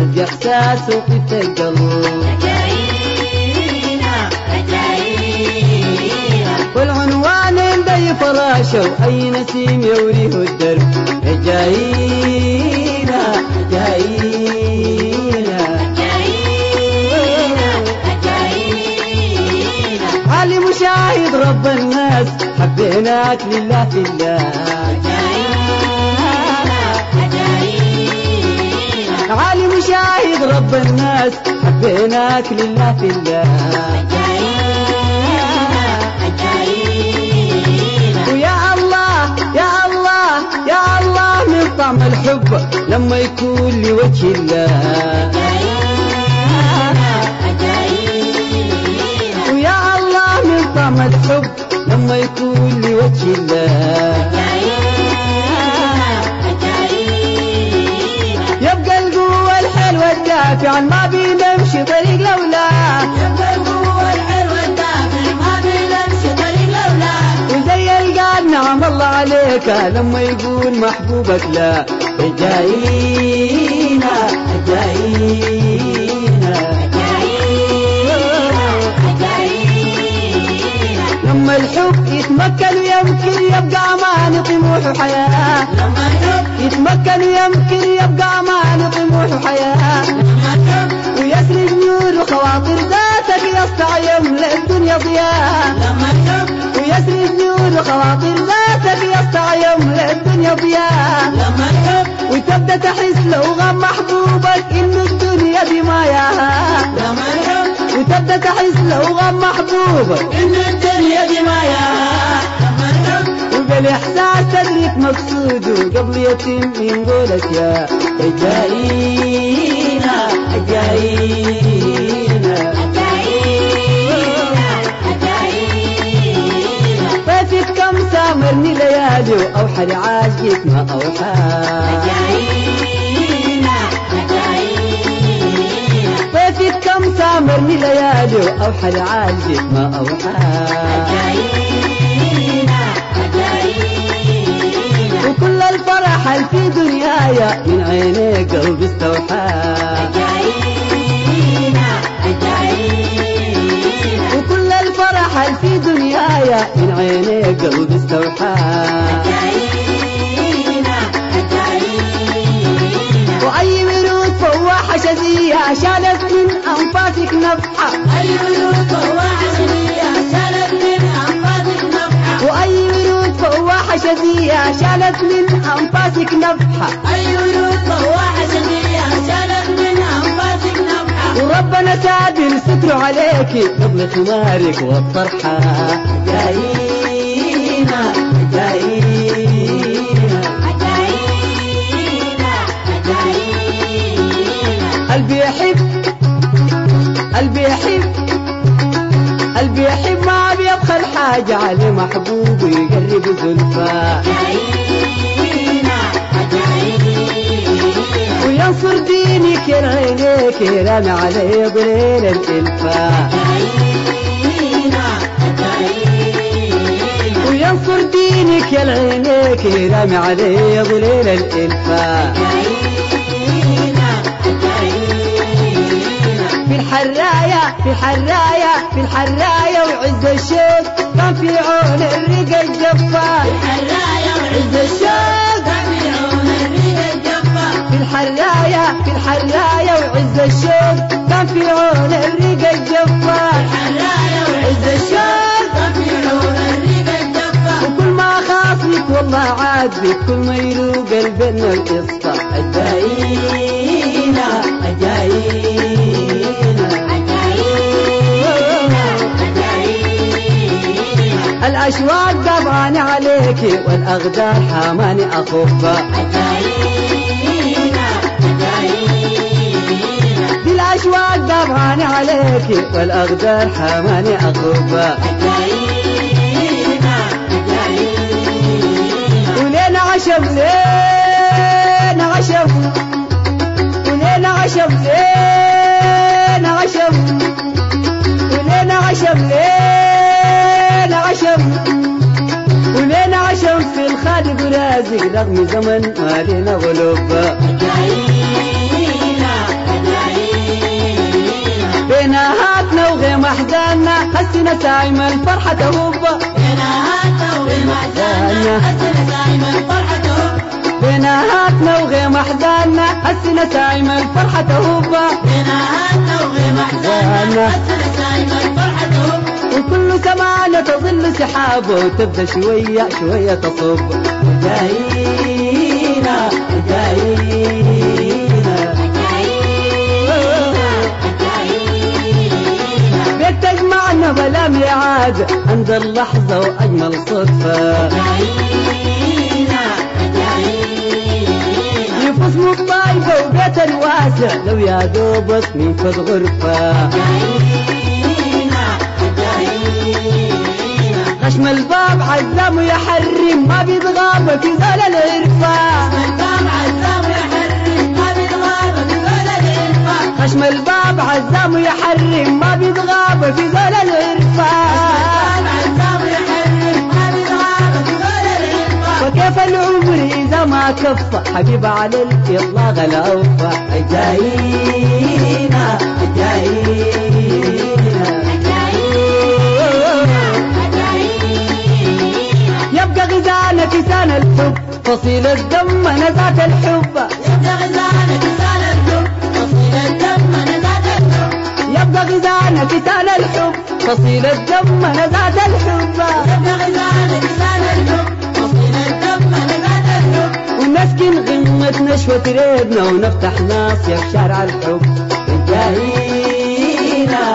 يبقى إحساس وقت القلب أجاينا أجاينا والعنوان اللي فراشة وأي نسيم يوريه الدرب جايينا جايينا أجاينا أجاينا علي مشاهد رب الناس حبيناك لله في الله علي مشاهد رب الناس حبيناك لله في الله ويا الله يا الله يا الله من طعم الحب لما يكون لوجه الله ويا الله من طعم الحب لما يكون لوجه الله يبقى القوة الحلوة الدافع ما بنمشي طريق لولا وزي القال نعم الله عليك لما يقول محبوبك لا جايينا جايينا لما الحب يتمكن ويمكن يبقى أمان طموح وحياة يتمكن ويمكن يبقى أمان طموح وحياة ويسرج نور وخواطر ذاتك يسطع يملأ الدنيا ضياء ويسرج نور وخواطر ذاتك يسطع يملأ الدنيا ضياء وتبدأ تحس لو غم محبوبك إنه الدنيا دي ما ياها وتبدأ تحس لو غم محبوبك وبالإحساس تدرك مقصوده قبل يتم ينقولك يا جايينا جايينا فاتت كم سامرني ليالي وأوحى لعاشقك ما أوحى فاتت كم سامرني ليالي وأوحى لعاشقك ما أوحى وكل الفرح اللي في دنيايا من عينيك قلبي استوحى وكل الفرح اللي في دنيايا من عينيك قلبي استوحى وأي ورود فواحة شذية شالت من أنفاسك نفحة وأي ورود فواحة شذية شالت من أنفاسك نفحة وربنا سادل ستر عليك قبل خمارك والطرحة جايينا جايينا قلبي يحب قلبي يحب قلبي يحب ما بيبخل حاجة على محبوب يقرب زلفاه وينصر دينك يا عينيك رامي علي ضليل الإلفاء وينصر دينك يا عينيك رامي علي ضليل الإلفاء في الحراية في الحراية في الحراية وعز الشوق كان في عون الرقا الجفار عز الشوق في الحراية في الحراية وعز الشوق كان في عون الرقا الجفار عز الشوق وكل ما خاصك والله عاتبك كل ما يروق قلبنا القصة أجاينا أجاينا الأشواق طبعا عليك والأغدار حاماني أخفى بالأشواق طبعا عليك والأغدار حاماني أخفى ولينا عشب لينا عشب ولينا عشب لينا عشب ولينا عشب لينا عشب ولينا عشب في الخالق رازق رغم زمن ما لنا غلوب وبمحزاننا حسنا سايم الفرحة تهب بناهاتنا وبمحزاننا حسنا دايما فرحته بناهاتنا وغيم أحزاننا حسنا سايم الفرحة تهب بناهاتنا وبمحزاننا حسنا دايما فرحته وكل سمانا تظل سحابه وتبدا شوية شوية تصب جاينا جاينا بيك تجمعنا بلا ميعاد عند اللحظة وأجمل صدفة يفوز مطايفة وبيت الواسع لو يا دوبك من فد غرفة خشم الباب عزام يحرم ما بيتغاب في زول العرفة خشم الباب عزام يحرم ما بيتغاب في زول العرفة وكيف العمر إذا ما كفى حبيب على الإطلاق الأوفى جاينا جاينا يبقى غزالة كسان الحب فصيل الدم نزات الحب يبقى غزالة كسان الحب فصيل الدم نزات الحب ونسكن غمة نشوة ريبنا ونفتح ناصية في شارع الحب جاينا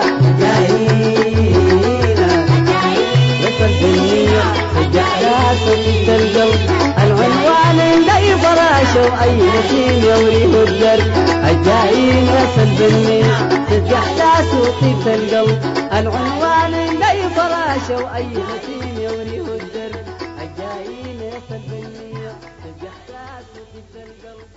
جاينا وصل بالنية الجحراس وفيت القلب العنوان لاي فراشة وأي نسيم يوريه الدرب الجايين وصل بالنية الجحراس وفيت القلب العنوان لاي فراشة وأي نسيم يوريه الدرب الجايين وصل بالنية الجحراس وفيت القلب